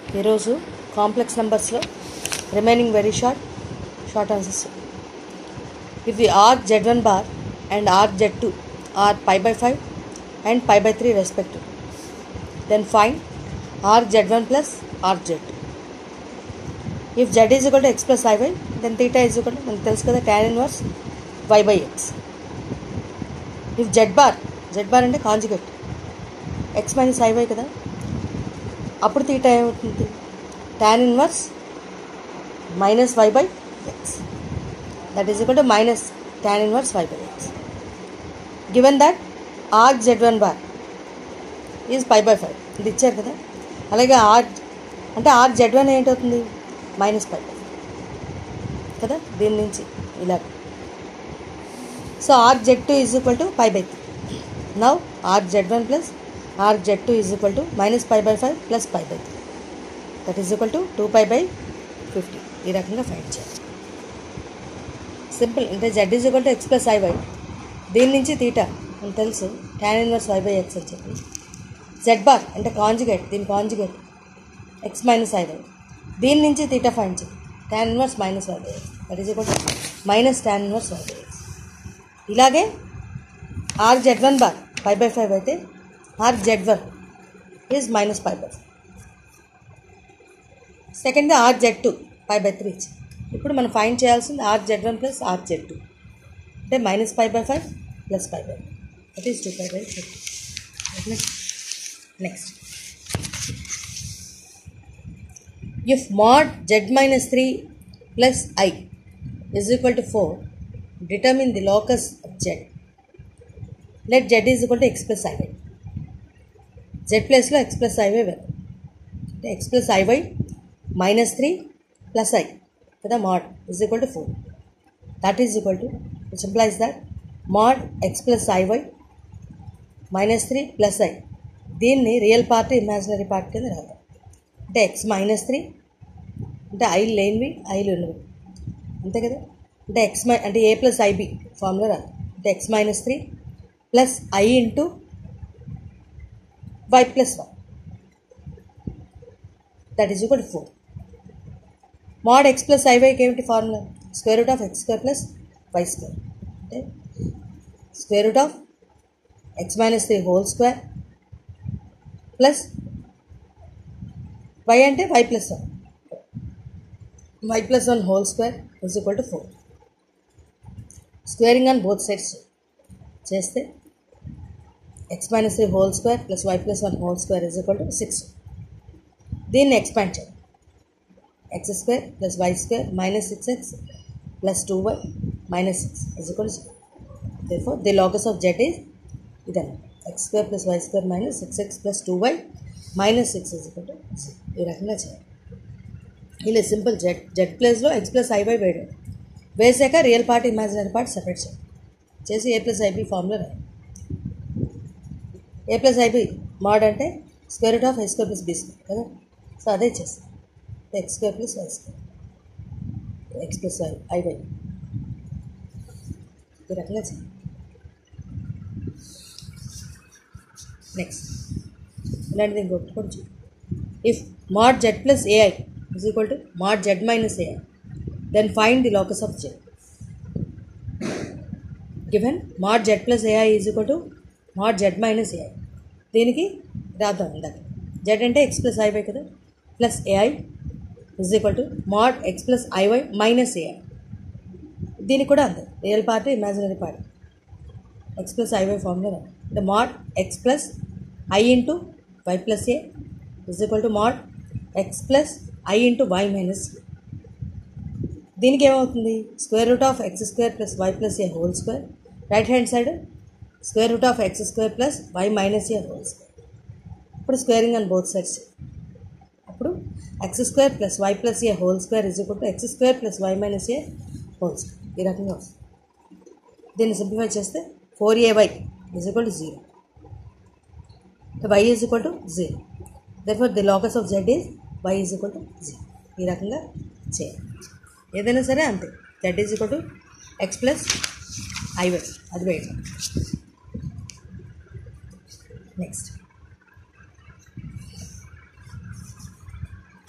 ఈరోజు కాంప్లెక్స్ నెంబర్స్లో remaining very short short answers if the R Z one bar and R Z two are pi by five and pi by three respective then find R Z one plus are Z if Z is equal to X plus I Y then theta is equal to మనకు తెలుసు కదా tan inverse why by X if Z bar Z bar అంటే conjugate X minus I Y కదా అప్పుడు theta ఏమవుతుంది tan inverse minus y by x that is equal to minus tan inverse why by x given that r Z one bar is pi by five ఇది ఇచ్చారు కదా అలాగే r అంటే r Z one ఏంటవుతుంది minus pi by కదా దీని నుంచి ఇలా so r Z two is equal to pi by three now r Z one plus are Z two is equal to minus pi by five plus pi by three that is equal to two pi by fifty ఈ రకంగా find చేయాలి simple అంటే z is equal to X plus I y దీని నుంచి theta మనకు తెలుసు tan inverse why by x అని చెప్పి జెడ్ బార్ అంటే కాంజుగేట్ దీని conjugate X minus I y దీని నుంచి తీటా ఫైండ్ చేయాలి tan inverse minus y by x that is equal to minus tan inverse why by x ఇలాగే are Z one bar five by five అయితే r Z one is minus five by five second r Z two five by three ఇచ్చి ఇప్పుడు మనం find చేయాల్సింది r Z one plus are Z two అంటే minus five by five plus five by that is two five by fifty next if mod z minus three plus i is equal to four determine the locus of z let z is equal to X plus i y z ప్లస్లో x plus i y వేరు అంటే x plus i y minus three plus i కదా mod is equal to four that is equal to which implies that mod x plus i y minus three plus i దీన్ని real part imaginary part కింద రాద్దాం అంటే x minus three అంటే ఐలు లేనివి ఐలు ఉన్నవి అంతే కదా అంటే ఎక్స్ మై అంటే ఏ ప్లస్ ఐబి ఫార్ములా రాదు అంటే x minus three plus i into y plus one that is equal four mod x plus ఐవైకి ఏమిటి formula square root of x square plus y square అంటే square root of x minus three whole square plus y అంటే y plus one y plus one whole square is equal to four squaring on both sides చేస్తే x minus three whole square plus y plus one whole square is equal to six దీన్ని expand చేయాలి x square plus y square minus six x plus two y minus six is equal to therefore the locus of z is ఇదన్నమాట x square plus y square minus six x plus two y minus six is equal to ఈ రకంగా చేయాలి ఇలా simple z z ప్లస్లో x plus i y వేయడం వేసాక real part imaginary part separate చేయాలి చేసి ఏ ప్లస్ ఐబీ ఫార్ములా రాయాలి ఏ ప్లస్ ఐబీ మాడ్ అంటే square root of i square plus b square కదా సో అదే చేస్తాం x square plus y square x plus y i y ఈ రకంగా చేయాలి నెక్స్ట్ ఇలాంటిది ఇంకొకటి కూడా చూడు if mod z plus a i is equal to mod z minus a i then find the locus of z given mod z plus a i is equal to mod z minus a i దీనికి రాద్దాం ఇందాక Z అంటే x plus i y కదా plus a i is equal to mod x plus i y minus a i దీనికి కూడా అంతే real part imaginary part x plus i y formula అంటే mod x plus i into y plus a is equal to mod x plus i into y minus దీనికి ఏమవుతుంది square root of x square plus y plus a whole square right hand side square root of x square plus y minus a whole square ఇప్పుడు squaring on both sides అప్పుడు x square plus y plus a whole square is equal to x square plus y minus a whole square ఈ రకంగా వస్తుంది దీన్ని simplify చేస్తే four a y is equal to zero y is equal to zero therefore the locus of z is y is equal to zero ఈ రకంగా చేయాలి ఏదైనా సరే అంతే z is equal to X plus IY అది వేయటం next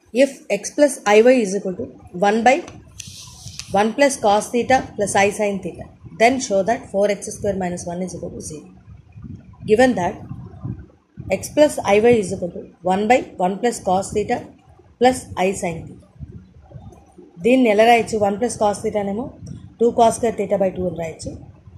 if x plus iy is equal to 1 by 1 plus cos theta plus i sin theta then show that 4x square minus 1 is equal to 0 given that x plus iy is equal to 1 by 1 plus cos theta plus i sin theta దీన్ని ఎలా రాయొచ్చు one plus cos థీటానేమో two cos square theta by two అని రాయొచ్చు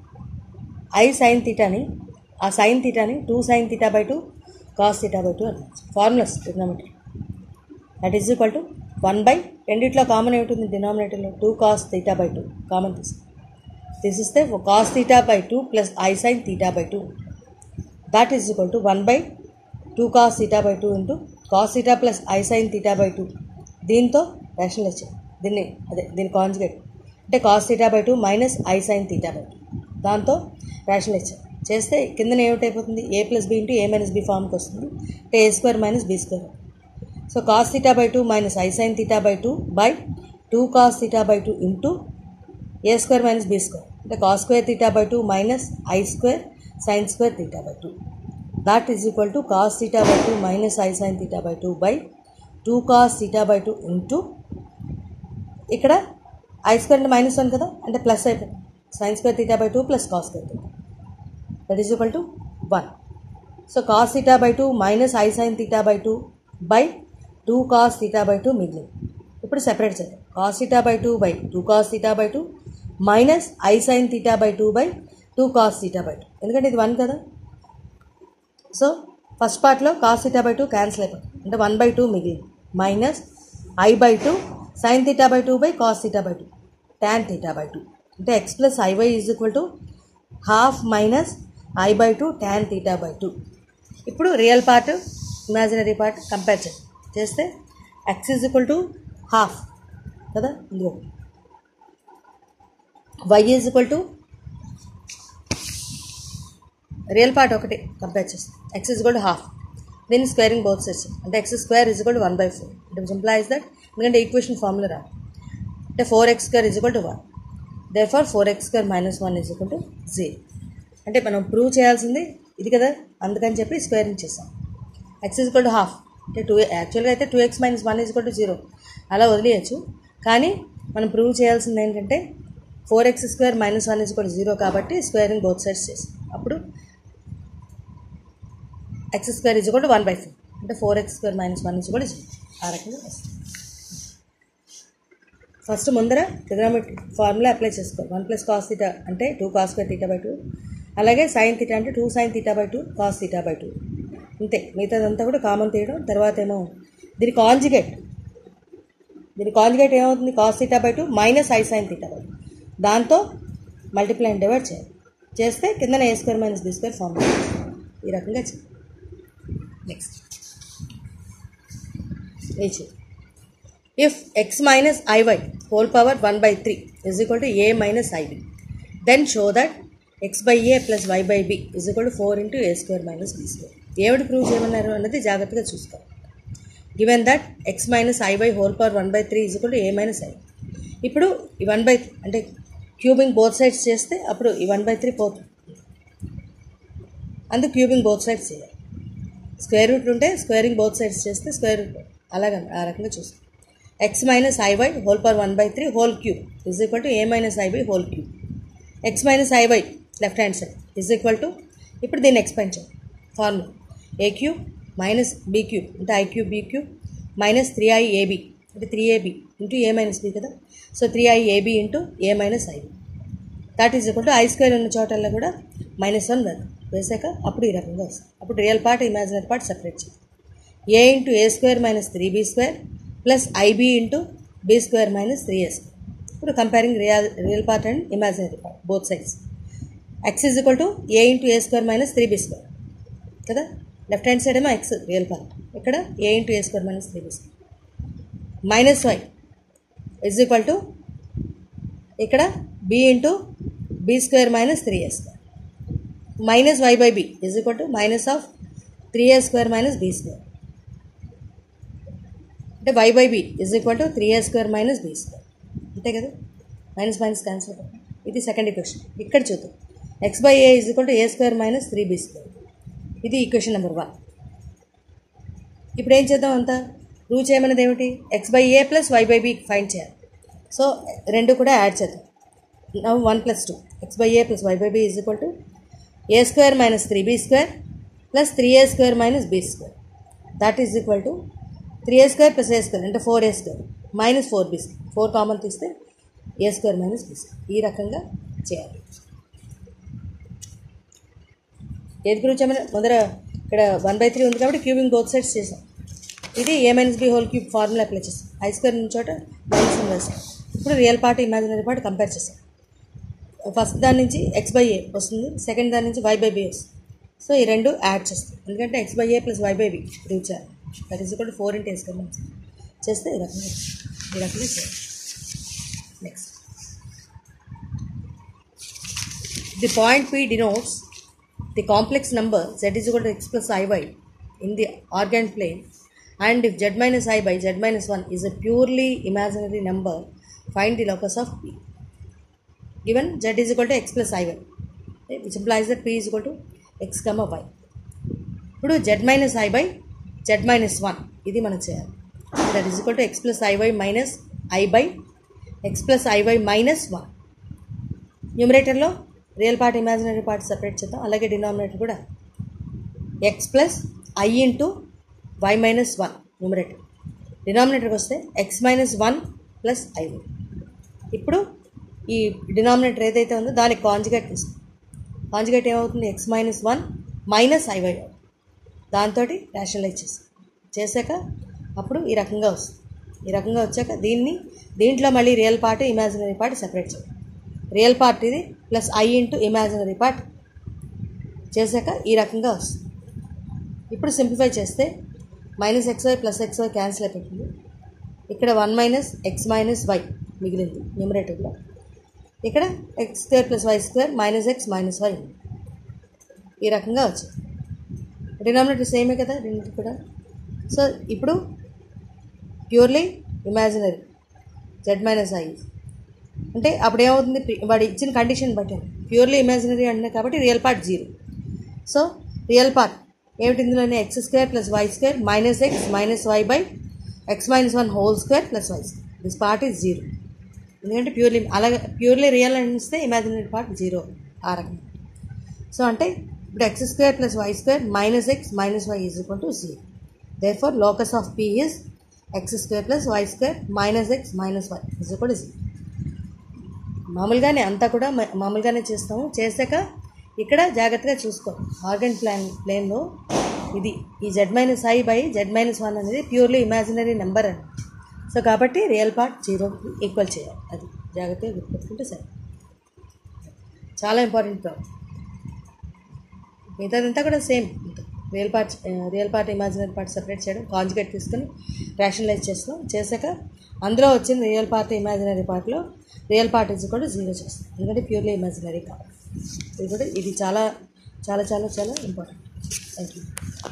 i sine థీటాని ఆ sine థీటాని two sine theta by two cos theta by two అని రాయొచ్చు formulas trigonometry that is equal to one by రెండిట్లో కామన్ ఏమిటి డినామినేటర్లో two cos theta by two common తీసుకో తీసిస్తే cos theta by two plus i sine theta by two that is equal to one by two cos theta by two into cos theta plus i sine theta by two దీంతో rational వచ్చాయి దీన్ని అదే దీని conjugate అంటే cos theta by two minus i sine theta by two దాంతో rational వచ్చాయి చేస్తే కిందన ఏమిటైపోతుంది a plus b into a minus b ఫామ్కి వస్తుంది అంటే a square minus b square so cos theta by two minus i sine theta by two by two cos theta by two into a square minus b square అంటే cos square theta by two minus i square sine square theta by two that is equal to cos theta by two minus i sine theta by two by two cos theta by two into ఇక్కడ i square అంటే minus one కదా అంటే plus అయిపోయింది sine square theta by two plus cos square theta that is equal to one so cos theta by two minus i sine theta by two by two cos theta by two మిగిలింది ఇప్పుడు separate చేద్దాం cos theta by two by two cos theta by two minus i sine theta by two by two cos theta by two ఎందుకంటే ఇది one కదా so first పార్ట్లో cos theta by two cancel అయిపోతుంది అంటే one by two మిగిలింది minus i by two sine theta by two by cos theta by two tan theta by two అంటే x plus i y is equal to half minus i by two tan theta by two ఇప్పుడు real part imaginary part compare చేయండి చేస్తే x is equal to half కదా ఇదిగో y is equal to real part ఒకటి compare చేస్తాం x is equal to half దీన్ని squaring both sides అంటే x square is equal to one by four it implies that ఎందుకంటే equation formula రా అంటే four x square is equal to one therefore four x square minus one is equal to zero అంటే మనం prove చేయాల్సింది ఇది కదా అందుకని చెప్పి స్క్వేరింగ్ చేసాం x is equal to half అంటే టూ యాక్చువల్గా అయితే two x minus one is equal to zero అలా వదిలేయచ్చు కానీ మనం ప్రూవ్ చేయాల్సింది ఏంటంటే four x square minus one is equal to zero కాబట్టి స్క్వేరింగ్ బోత్ సైడ్స్ చేసాం అప్పుడు ఎక్స్ స్క్వేర్ ఇజ్ కూడా వన్ బై ఫోర్ అంటే four x square minus one is కూడా జీరో ఆ రకంగా వస్తుంది ఫస్ట్ ముందర ట్రిగ్నోమెట్రీ ఫార్ములా అప్లై చేసుకోవాలి వన్ ప్లస్ కాస్ థీటా అంటే two cos square theta by two అలాగే సైన్ థీటా అంటే two sine theta by two cos theta by two అంతే మిగతాదంతా కూడా కామన్ తీయడం తర్వాత ఏమో దీని కాంజిగేట్ దీని కాంజిగేట్ ఏమవుతుంది cos theta by two minus i sine theta by two దాంతో మల్టిప్లై అండ్ డివైడ్ చేయాలి చేస్తే కిందన a square minus b square formula ఈ రకంగా చేయాలి నెక్స్ట్ ఏచి if x minus iy whole power 1 by 3 is equal to a minus ib then show that x by a plus y by b is equal to 4 into a square minus b square ఏమిటి prove చేయమన్నారు అన్నది జాగ్రత్తగా చూసుకోవాలి given that x minus i by whole power one by three is equal to a minus i ఇప్పుడు ఈ one by అంటే cubing both sides చేస్తే అప్పుడు ఈ వన్ బై త్రీ పోతుంది అందుకు క్యూబింగ్ బోత్ సైడ్స్ చేయాలి స్క్వేర్ రూట్ ఉంటే స్క్వేరింగ్ బోత్ సైడ్స్ చేస్తే స్క్వేర్ రూట్ అలాగ ఆ రకంగా చూస్తాం x minus i y whole power one by three whole cube is equal to a minus i y whole cube x minus i y left hand side is equal to ఇప్పుడు దీన్ని expand చేయాలి formula a cube minus b cube అంటే i cube b cube minus three i a b అంటే three a b into a minus b కదా so three i a b into a minus i b that is equal to i square ఉన్న చోటల్లో కూడా minus one కదా వేసాక అప్పుడు ఈ రకంగా వస్తుంది అప్పుడు real part imaginary part separate చేయాలి a into a square minus three b square plus i b into b square minus three s ఇప్పుడు comparing real real part and imaginary part both sides x is equal to a into a square minus three b square కదా left hand side ఏమో x real part ఇక్కడ a into a square minus three b square minus y is equal to ఇక్కడ b into b square minus three a square minus y by b is equal to minus of three a square minus b square అంటే y by b is equal to three a square minus b square అంతే కదా minus minus cancel ఇది second equation ఇక్కడ చూద్దాం x by a is equal to a square minus three b square ఇది equation number one ఇప్పుడు ఏం చేద్దాం అంతా ప్రూవ్ చేయమన్నది ఏమిటి X by a plus y by b find చేయాలి సో రెండు కూడా యాడ్ చేద్దాం now one plus two x by a plus y by b is equal to a square minus three b square plus three a square minus b square that is equal to three a square plus a square అంటే four a square minus four b square four common తీస్తే a square minus b square ఈ రకంగా చేయాలి ఏది గురించి ఏమైనా ముందర ఇక్కడ వన్ బై త్రీ ఉంది కాబట్టి క్యూబింగ్ బోత్ సైడ్స్ చేసాం ఇది a minus b whole cube formula apply చేసాం ఐ స్క్వేర్ నుంచి చోట మైనస్ వన్ వేసాం ఇప్పుడు real part imaginary part compare చేసాం ఫస్ట్ దాని నుంచి ఎక్స్ బై ఏ వస్తుంది సెకండ్ దాని నుంచి వై బై బి వస్తుంది సో ఈ రెండు యాడ్ చేస్తాం ఎందుకంటే x by a plus y by b prove చేయాలి దట్ ఈస్ కూడా ఫోర్ ఇంటూ వేసుకోమని చేస్తే ఈ రకంగా ఈ రకంగా చేయాలి next the point P denotes the complex number z is equal to x plus iy in the organ plane and if z minus i by z minus 1 is a purely imaginary number find the locus of p given z is equal to x plus iy okay, which implies that p is equal to x comma y ఇప్పుడు z minus i by z minus one ఇది మనం చేయాలి that is equal to X plus i y minus i by x plus i y minus one న్యూమరేటర్లో real part imaginary part separate చేద్దాం అలాగే denominator కూడా x plus i into y minus one numerator డినామినేటర్కి వస్తే x minus one plus i ఇప్పుడు ఈ denominator ఏదైతే ఉందో దానికి కాంజుగేట్ తీస్తాం కాంజుగేట్ ఏమవుతుంది x minus one minus i y దాంతో రేషనలైజ్ చేస్తాం చేశాక అప్పుడు ఈ రకంగా వస్తుంది ఈ రకంగా వచ్చాక దీన్ని దీంట్లో మళ్ళీ real part imaginary part separate చేయాలి రియల్ పార్ట్ ఇది plus i into imaginary part చేశాక ఈ రకంగా వస్తుంది ఇప్పుడు సింప్లిఫై చేస్తే minus x y plus x y cancel అయిపోతుంది ఇక్కడ one minus x minus y మిగిలింది న్యూమరేటర్లో ఇక్కడ x square plus y square minus x minus y ఈ రకంగా వచ్చింది డినామినేటర్ సేమే కదా రెండింటి కూడా సో ఇప్పుడు purely imaginary z minus i అంటే అప్పుడు ఏమవుతుంది ప్రి- వాడు ఇచ్చిన కండిషన్ బట్టి ప్యూర్లీ ఇమాజినరీ అంటున్నాయి కాబట్టి real part zero so real part ఏమిటి ఇందులోనే x square plus y square minus x minus y by x minus one whole square plus y square this part is zero ఎందుకంటే purely అలాగే purely real అనిస్తే imaginary part zero ఆ రకంగా so అంటే ఇప్పుడు x square plus y square minus x minus y is equal to zero therefore locus of P is x square plus y square minus x minus y is equal to zero మామూలుగానే అంతా కూడా మా- మామూలుగానే చేస్తాము చేశాక ఇక్కడ జాగ్రత్తగా చూసుకో ఆర్గన్ ప్లాన్ ప్లేన్లో ఇది ఈ z minus i by z minus one అనేది ప్యూర్లీ ఇమాజినరీ నెంబర్ అని సో కాబట్టి రియల్ పార్ట్ జీరో ఈక్వల్ చేయాలి అది జాగ్రత్తగా గుర్తుపెట్టుకుంటే సరే చాలా ఇంపార్టెంట్ ప్రాబ్లం మిగతాదంతా కూడా same real part real part imaginary part separate చేయడం కాంజుగేట్ తీసుకొని రేషనలైజ్ చేస్తాం చేశాక అందులో వచ్చిన రియల్ పార్ట్ ఇమాజినరీ పార్ట్లో రియల్ పార్ట్ ఇస్ కూడా జీరో చేస్తాం ఎందుకంటే ప్యూర్లీ ఇమాజినరీ కావాలి ఇది కూడా ఇది చాలా చాలా చాలా చాలా ఇంపార్టెంట్ థ్యాంక్ యూ